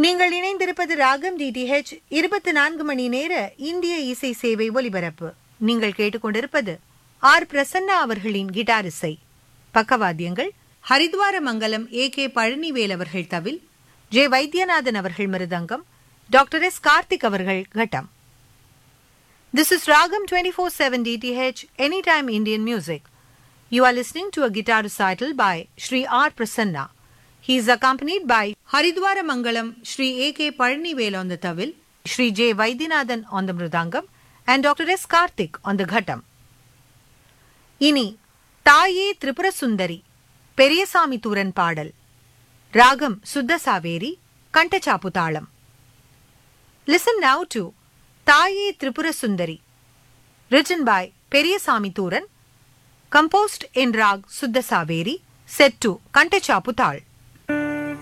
நீங்கள் இணைந்திருப்பது ராகம் டிடிஹெச் இருபத்தி நான்கு மணி நேர இந்திய இசை சேவை ஒலிபரப்பு நீங்கள் கேட்டுக்கொண்டிருப்பது ஆர் பிரசன்னா அவர்களின் கிட்டார் இசை பக்கவாத்தியங்கள் ஹரித்வார மங்கலம் ஏ கே பழனிவேல் அவர்கள் தவில் ஜே வைத்தியநாதன் அவர்கள் மிருதங்கம் டாக்டர் எஸ் கார்த்திக் அவர்கள் கட்டம் This is Ragam 24/7 DTH Anytime Indian Music. You are listening to a guitar recital by Sri R. Prasanna. He is accompanied by Haridwara Mangalam Sri A. K. Parnivel on the tawil, Sri J. Vaidyanathan on the mridangam, and Dr. S. Karthik on the ghatam. இனி தாயே திரிபுர சுந்தரி பெரியசாமி தூரன் பாடல் ராகம் சுத்த சாவேரி கண்டச்சாப்பு தாளம் listen now to Thaye Tripura Sundari written by Periyasamy Thooran composed in rag Suddha Saveri, set to Kantachapu Tal.